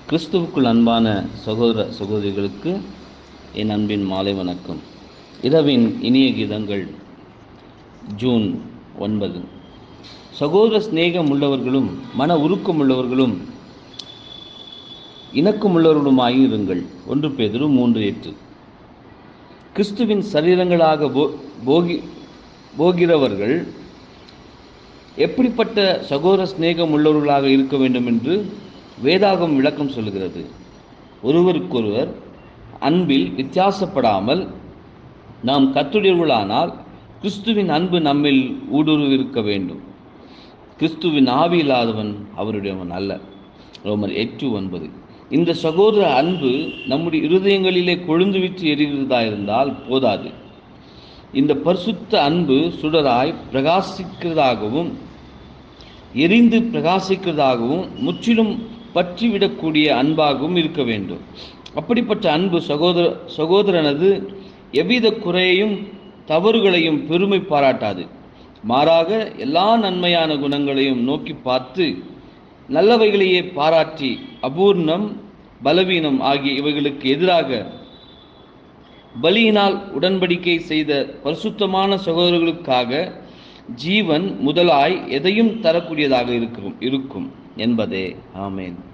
கிறிஸ்துவுக்குள் அன்பான சகோதர சகோதரிகளுக்கு என் அன்பின் மாலை வணக்கம் இரவின் இனிய கீதங்கள் ஜூன் ஒன்பது சகோதர சிநேகம் உள்ளவர்களும் மன உருக்கம் உள்ளவர்களும் இணக்கம் உள்ளவர்களுமாய் இருங்கள் ஒன்று பேதுரு மூன்று எட்டு கிறிஸ்துவின் சரீரங்களாக போ போகி போகிறவர்கள் எப்படிப்பட்ட சகோதர சிநேகம் உள்ளவர்களாக இருக்க வேண்டும் என்று வேதாகம் விளக்கம் சொல்கிறது ஒருவருக்கொருவர் அன்பில் வித்தியாசப்படாமல் நாம் கத்துடையவர்களானால் கிறிஸ்துவின் அன்பு நம்மில் ஊடுருவிருக்க வேண்டும் கிறிஸ்துவின் ஆவி இல்லாதவன் அவருடையவன் அல்ல ரோமர் எட்டு ஒன்பது இந்த சகோதர அன்பு நம்முடைய இருதயங்களிலே கொழுந்து விட்டு எரிகிறதா இருந்தால் போதாது இந்த பரிசுத்த அன்பு சுடராய் பிரகாசிக்கிறதாகவும் எரிந்து பிரகாசிக்கிறதாகவும் முற்றிலும் பற்றிவிடக்கூடிய அன்பாகவும் இருக்க வேண்டும் அப்படிப்பட்ட அன்பு சகோதர சகோதரனது எவ்வித குறையையும் தவறுகளையும் பெருமை பாராட்டாது மாறாக எல்லா நன்மையான குணங்களையும் நோக்கி பார்த்து நல்லவைகளையே பாராட்டி அபூர்ணம் பலவீனம் ஆகிய இவைகளுக்கு எதிராக பலியினால் உடன்படிக்கை செய்த பரிசுத்தமான சகோதரர்களுக்காக ஜீவன் முதலாய் எதையும் தரக்கூடியதாக இருக்கும் இருக்கும் என்பதே ஆமேன்